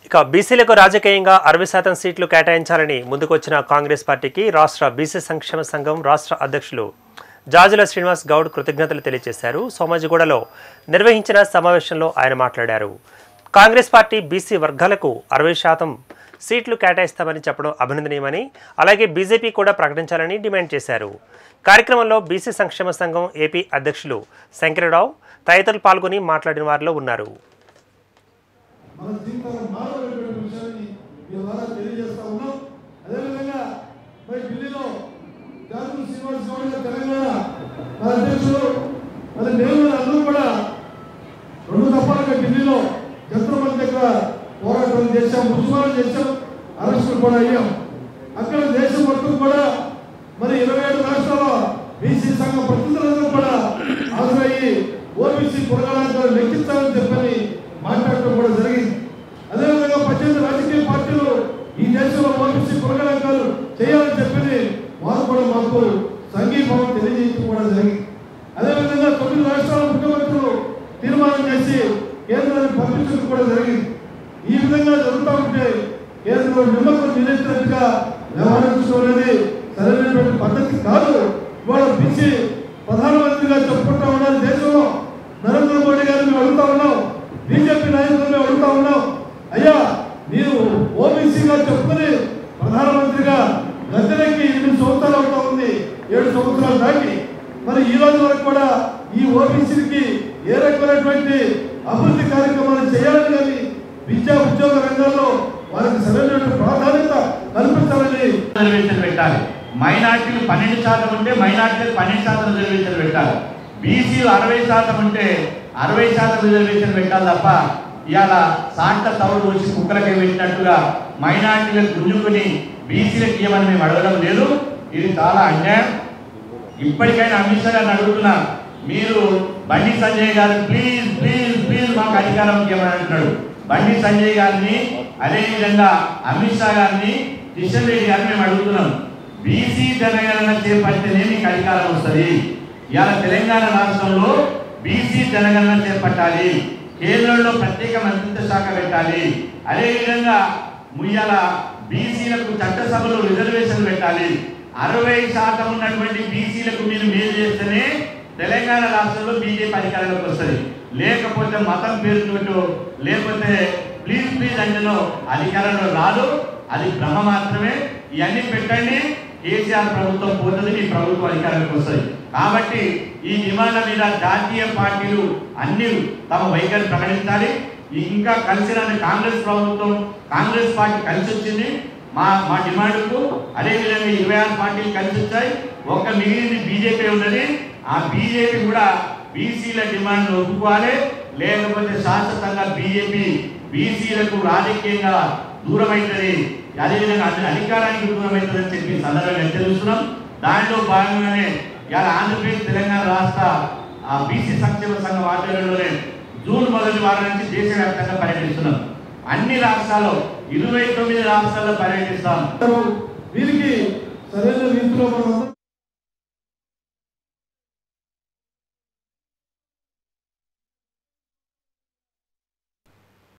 ఇక బీసీలకు రాజకీయంగా అరవై శాతం సీట్లు కేటాయించాలని ముందుకొచ్చిన కాంగ్రెస్ పార్టీకి రాష్ట్ర బీసీ సంక్షేమ సంఘం రాష్ట్ర అధ్యక్షులు జాజుల శ్రీనివాస్ గౌడ్ కృతజ్ఞతలు తెలియజేశారు సోమాజిగూడలో నిర్వహించిన సమావేశంలో ఆయన మాట్లాడారు కాంగ్రెస్ పార్టీ బీసీ వర్గాలకు అరవై శాతం సీట్లు కేటాయిస్తామని చెప్పడం అభినందనీయమని అలాగే బీజేపీ కూడా ప్రకటించాలని డిమాండ్ చేశారు కార్యక్రమంలో బీసీ సంక్షేమ సంఘం ఏపీ అధ్యక్షులు శంకరరావు తదితరులు పాల్గొని మాట్లాడిన వారిలో ఉన్నారు మన జీవితాలు మారబోయేటువంటి విషయాన్ని మీ ద్వారా తెలియజేస్తా ఉన్నాం అదేవిధంగా మరి ఢిల్లీలో జాతీయ శ్రీనివాస్ గౌడ్ గారు తెలంగాణ మన అధ్యక్షుడు మరి నేను మరి అందరూ కూడా రెండు దఫాలుగా ఢిల్లీలో జంత్రమంది దగ్గర పోరాటం చేశాం ముస్మానం చేశాం అరెస్టులు కూడా అయ్యాం అక్కడ దేశం మొత్తం కూడా మరి ఇరవై ఏడు రాష్ట్రాల బీసీ సంఘ ప్రతినిధులందరూ కూడా హాజరయ్యి ఓబీసీ పురగాలను లెక్కించాలని చెప్పని మాట్లాడటం కూడా జరిగింది అదేవిధంగా పద్దెనిమిది రాజకీయ పార్టీలు ఈ దేశంలో ఓబీసీ పురగాలు చేయాలని చెప్పని వారు కూడా మాకు సంఘీభావం తెలియజేయడం కూడా జరిగింది అదేవిధంగా తొమ్మిది రాష్ట్రాల ముఖ్యమంత్రులు తీర్మానం చేసి కేంద్రానికి పంపించడం కూడా జరిగింది ఈ విధంగా జరుగుతూ ఉంటే కేంద్రం నిమ్మకం నిలెత్తినట్టుగా వ్యవహరించడం అనేది సరైనటువంటి పద్ధతి కాదు ఇవాళ పిలిచి ప్రధానమంత్రిగా చెప్పుకుంటా ఉన్నారు దేశంలో నరేంద్ర మోడీ గారిని మేము అడుగుతా ఉన్నాం బీజేపీ నాయకులను మేము అడుగుతా ఉన్నాం అయ్యా మీరు ఓబీసీగా చెప్పుకొని ప్రధానమంత్రిగా గద్దెలకి ఎనిమిది సంవత్సరాలు అవుతా ఉంది ఏడు సంవత్సరాలు దాటి మరి ఈ రోజు వరకు కూడా ఈ ఓబీసీలకి ఏ రకమైనటువంటి అభివృద్ధి కార్యక్రమాలు చేయాలని కానీ విద్యా ఉద్యోగ రంగాల్లో వారికి సరైనటువంటి ప్రాధాన్యత కల్పించాలని రిజర్వేషన్ పెట్టాలి మైనార్టీలు పన్నెండు శాతం ఉంటే మైనార్టీలు పన్నెండు శాతం రిజర్వేషన్ పెట్టాలి బీసీలు అరవై శాతం ఉంటే అరవై శాతం రిజర్వేషన్ పెట్టాలి తప్ప ఇవాళ సాంట తౌడు వచ్చి కుక్కలకి పెట్టినట్టుగా మైనార్టీలకు గుంజుకుని బీసీలకు ఇవ్వమని మేము అడగడం లేదు ఇది చాలా అన్యాయం ఇప్పటికైనా అమిత్ షా గారిని అడుగుతున్నా మీరు బండి సంజయ్ గారు ప్లీజ్ ప్లీజ్ ప్లీజ్ మాకు అధికారం ఇవ్వమని అంటున్నాడు బండి సంజయ్ గారిని అదేవిధంగా అమిత్ షా గారిని కిషన్ రెడ్డి గారిని మేము అడుగుతున్నాం బీసీ జనగణన చేపడితేనే మీకు అధికారం వస్తుంది ఇవాళ తెలంగాణ రాష్ట్రంలో బీసీ జనగణన చేపట్టాలి కేంద్రంలో ప్రత్యేక మంత్రిత్వ శాఖ పెట్టాలి అదేవిధంగా ముయ్యాల బీసీలకు చట్టసభలో రిజర్వేషన్ పెట్టాలి అరవై శాతం ఉన్నటువంటి బీసీలకు మీరు మేలు చేస్తేనే తెలంగాణ రాష్ట్రంలో బీజేపీ అధికారంలోకి వస్తుంది లేకపోతే మతం పేరుతోటో లేకపోతే ప్లీజ్ ప్లీజ్ అంటేనో అధికారంలో రాదు అది భ్రమ మాత్రమే ఇవన్నీ పెట్టండి కేసీఆర్ ప్రభుత్వం పోతుంది మీ ప్రభుత్వం అధికారంలోకి వస్తుంది కాబట్టి ఈ డిమాండ్ల మీద జాతీయ పార్టీలు అన్ని తమ వైఖరి ప్రకటించాలి ఇంకా కలిసిన కాంగ్రెస్ ప్రభుత్వం కాంగ్రెస్ పార్టీ కలిసి వచ్చింది మా మా డిమాండ్కు అదేవిధంగా ఇరవై ఆరు పార్టీలు కలిసి వచ్చాయి ఒక్క మిగిలింది బీజేపీ ఉన్నది ఆ బీజేపీ కూడా బీసీల డిమాండ్ ఒప్పుకోవాలి లేకపోతే శాశ్వతంగా బీజేపీ బీసీలకు రాజకీయంగా దూరమవుతుంది అదేవిధంగా అధి- అధికారానికి దూరమవుతుందని చెప్పి సందర్భంగా హెచ్చరిస్తున్నాం దాంట్లో భాగంగానే ఇవాళ ఆంధ్రప్రదేశ్ తెలంగాణ రాష్ట్ర ఆ బీసీ సంక్షేమ సంఘం ఆధ్వర్యంలోనే జూన్ మొదటి వారం నుంచి దేశవ్యాప్తంగా పర్యటిస్తున్నాం అన్ని రాష్ట్రాల్లో ఇరవై తొమ్మిది రాష్ట్రాల్లో పర్యటిస్తాం వీరికి సరైన రీతిలో మనం